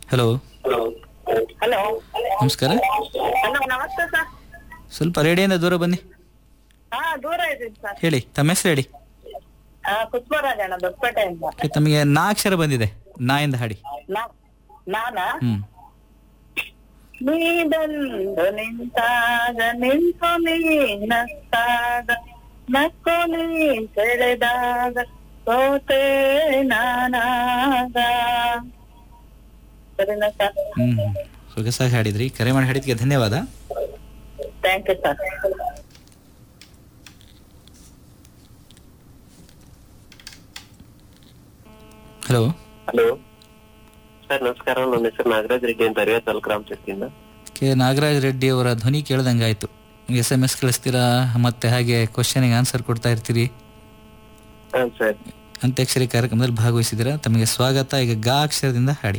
hello hello ನಮಸ್ಕಾರ hello ನಮಸ್ತೆ sir ಸ್ವಲ್ಪ ರೇಡಿಯೋಯಿಂದ ದೂರ ಬನ್ನಿ ಹಾ ದೂರ ಇದ್ದೀನಿ ಸರ್ ಹೇಳಿ ತಮ್ಮ ಹೆಸರು ಹೇಳಿ ಪುಷ್ಪರಾಜಣ್ಣ ದೊಡ್ಡಪೇಟೆಯಿಂದ ಓಕೆ, ತಮಗೆ ನಾಕ್ಷರ ಬಂದಿದೆ ನಾಯಿಂದ ಹಾಡಿ ನಾ- ನಾನಾ ಹ್ಮ್ ನೀ ಬಂದು ನಿಂತಾಗ ನಿಂತು ನೀ ನಕ್ಕಾಗ ನಕ್ಕು ನೀ ಸೆಳೆದಾಗ ಸೋತೆ ನಾನಾಗ ಸರಿನಾ ಸರ್ ಹ್ಮ್ ಸೊಗಸಾಗಿ ಹಾಡಿದ್ರಿ ಕರೆ ಮಾಡಿ ಹಾಡಿದ್ಕೆ ಧನ್ಯವಾದ thank you sir hello hello sir ನಮಸ್ಕಾರ ನನ್ನ ಹೆಸರು ನಾಗರಾಜ್ ರೆಡ್ಡಿ ಅಂತ ಅರಿವೆ ತಾಲೂಕು ರಾಮಚರ್ತಿಯಿಂದ ಕೆ ನಾಗರಾಜ್ ರೆಡ್ಡಿ ಅವರ ಧ್ವನಿ ಕೇಳ್ದಂಗಾಯ್ತು ಎಸ್ ಎಮ್ ಎಸ್ ಕಳಿಸ್ತೀರಾ ಮತ್ತೆ ಹಾಗೆ ಕ್ವಶನಿಗೆ ಆನ್ಸರ್ ಕೊಡ್ತಾ ಇರ್ತೀರಿ ಹಾ ಸರ್ ಅಂತ್ಯಾಕ್ಷರಿ ಕಾರ್ಯಕ್ರಮದಲ್ಲಿ ಭಾಗವಹಿಸಿದ್ದೀರಾ ತಮಗೆ ಸ್ವಾಗತ ಈಗ ಗಾ ಅಕ್ಷರದಿಂದ ಹಾಡಿ